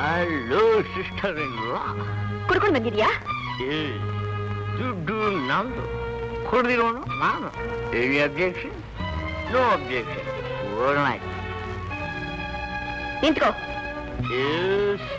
hello sister ಇಲ್ಲ ಕುಡ್ಕೊಂಡ್ ಬಂದಿದ್ಯಾ ಏ ದುಡ್ಡು ನಂದು ಕುಡ್ದಿರೋನು ನಾನು any objection no objection over ನಿಂತ್ಕೋ ಎಸ್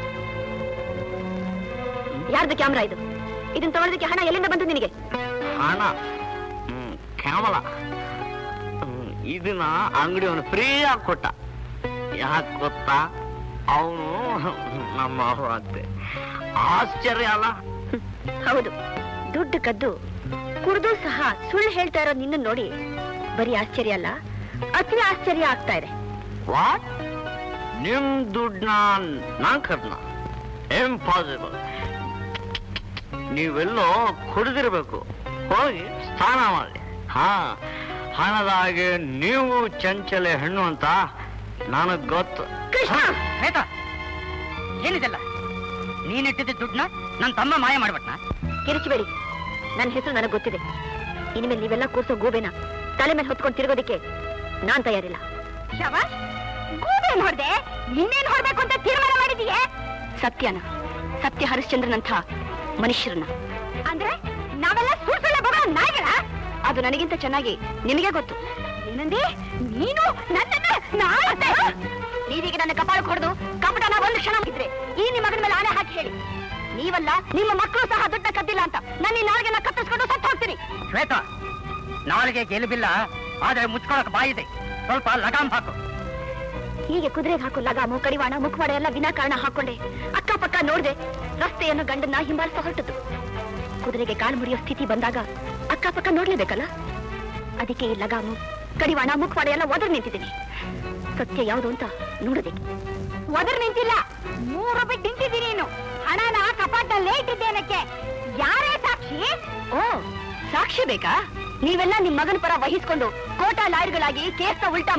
ಯಾರ್ದು ಕ್ಯಾಮ್ರಾ ಇದು ಇದನ್ನ ತಗೊಳ್ಳೋದಕ್ಕೆ ಹಣ ಎಲ್ಲಿಂದ ಬಂತು ನಿನಗೆ ಹಣ ಹ್ಮ್, ಕ್ಯಾಮಲ ಹ್ಮ್, ಇದನ್ನ ಅಂಗಡಿಯವನು ಫ್ರೀಯಾಗಿ ಕೊಟ್ಟ ಯಾಕೆ ಗೊತ್ತಾ ಅವನು ನಮ್ಮ ಅಂತೆ ಆಶ್ಚರ್ಯ ಅಲ್ಲ ಹ್ಮ್, ಹೌದು ದುಡ್ಡು ಕದ್ದು ಕುಡ್ದು ಸಹ ಸುಳ್ಳು ಹೇಳ್ತಾ ಇರೋ ನಿನ್ನ ನೋಡಿ ಬರೀ ಆಶ್ಚರ್ಯ ಅಲ್ಲ ಅತಿ ಆಶ್ಚರ್ಯ ಆಗ್ತಾ ಇದೆ ವಾಟ್ ನಿಮ್ ದುಡ್ಡನ್ನ ನಾನ್ ಕದ್ನ ಇಂಪಾಸಿಬಲ್ ನೀವೆಲ್ಲೋ ಕುಡಿದಿರ್ಬೇಕು ಹೋಗಿ ಸ್ನಾನ ಮಾಡಿ ಹಾ ಹಣದಾಗೆ ನೀವು ಚಂಚಲೆ ಹೆಣ್ಣು ಅಂತ ನನಗ್ ಗೊತ್ತು ಕೃಷ್ಣ ಶ್ವೇತಾ ಏನಿದೆಲ್ಲ ನೀನಿಟ್ಟಿದ್ದ ದುಡ್ಡನ್ನ ನನ್ನ ತಮ್ಮ ಮಾಯ ಮಾಡ್ಬಿಟ್ನಾ ಕಿರಿಚಬೇಡಿ ನನ್ನ ಹೆಸರು ನನಗೆ ಗೊತ್ತಿದೆ ಇನ್ಮೇಲೆ ನೀವೆಲ್ಲ ಕೂರ್ಸೋ ಗೂಬೆನ ತಲೆ ಮೇಲೆ ಹೊತ್ಕೊಂಡು ತಿರುಗೋದಿಕ್ಕೆ ನಾನ್ ತಯಾರಿಲ್ಲ ಶಬಾಷ್ ಗೂಬೆ ಹೊಡೆದೆ ಇನ್ನೇನ್ ಹೊಡ್ಬೇಕು ಅಂತ ತೀರ್ಮಾನ ಮಾಡಿದೀಯೇ ಸತ್ಯನ ಸತ್ಯ ಹರಿಶ್ಚಂದ್ರನಂಥ ಮನುಷ್ಯರನ್ನ ಅಂದ್ರೆ ನಾವೆಲ್ಲ ಸುಳ್ಳು ಬರೋ ನಾಯಿಗಳ ಅದು ನನಗಿಂತ ಚೆನ್ನಾಗಿ ನಿಮಗೆ ಗೊತ್ತು ಏನಂದಿ ನೀನು ನನ್ನನ್ನ ನೀವೀಗ ನನ್ನ ಕಪಾಳ ಹೊಡೆದು ಕಪಟನ ಒಂದು ಕ್ಷಣ ಇದ್ರೆ ಈ ನಿಮ್ಮ ಮಗನ ಮೇಲೆ ಆಣೆ ಹಾಕಿ ಹೇಳಿ ನೀವಲ್ಲ ನಿಮ್ಮ ಮಕ್ಕಳು ಸಹ ದುಡ್ಡ ಕದ್ದಿಲ್ಲ ಅಂತ ನನ್ನ ಈ ನಾಲ್ಗೆನ ಕತ್ತರಿಸ್ಕೊಂಡು ಸತ್ತು ಹೋಗ್ತೀನಿ ಶ್ವೇತಾ ನಾಳೆಗೆ ಗೆಲುಬಿಲ್ಲ ಆದ್ರೆ ಮುಚ್ಕೊಳಕ್ ಬಾಯಿದೆ ಸ್ವಲ್ಪ ಲಗಾಮ್ ಹಾಕು ಹೀಗೆ ಕುದುರೆಗೆ ಹಾಕೋ ಲಗಾಮು ಕಡಿವಾಣ ಮುಖವಾಡ ಎಲ್ಲ ವಿನಾಕಾರಣ ಹಾಕೊಂಡೆ ಅಕ್ಕಪಕ್ಕ ನೋಡ್ದೆ ರಸ್ತೆಯನ್ನು ಗಂಡನ್ನ ಹಿಂಬಾಲಿಸ ಹೊರಟದ್ದು ಕುದುರೆಗೆ ಕಾಲು ಮುರಿಯೋ ಸ್ಥಿತಿ ಬಂದಾಗ ಅಕ್ಕಪಕ್ಕ ನೋಡ್ಲೇಬೇಕಲ್ಲ ಅದಕ್ಕೆ ಈ ಲಗಾಮು ಕಡಿವಾಣ ಮುಖವಾಡ ಎಲ್ಲ ಒದರ್ ನಿಂತಿದ್ದೀನಿ ಸತ್ಯ ಯಾವುದು ಅಂತ ನೋಡೋದಕ್ಕೆ ಒದರ್ ನಿಂತಿಲ್ಲ ಮೂರು ರೂಪಾಯಿ ನಿಂತಿದ್ದೀನಿ ನೀನು ಹಣನ ಕಪಾಟಲ್ಲೇ ಇಟ್ಟಿದ್ದೇನಕ್ಕೆ ಯಾರೇ ಸಾಕ್ಷಿ ಓ ಸಾಕ್ಷಿ ಬೇಕಾ ನೀವೆಲ್ಲ ನಿಮ್ ಮಗನ ಪರ ವಹಿಸ್ಕೊಂಡು ಕೋಟಾ ಲಾಯರ್ಗಳಾಗಿ ಕೇಸ್ನ ಉಲ್ಟಾ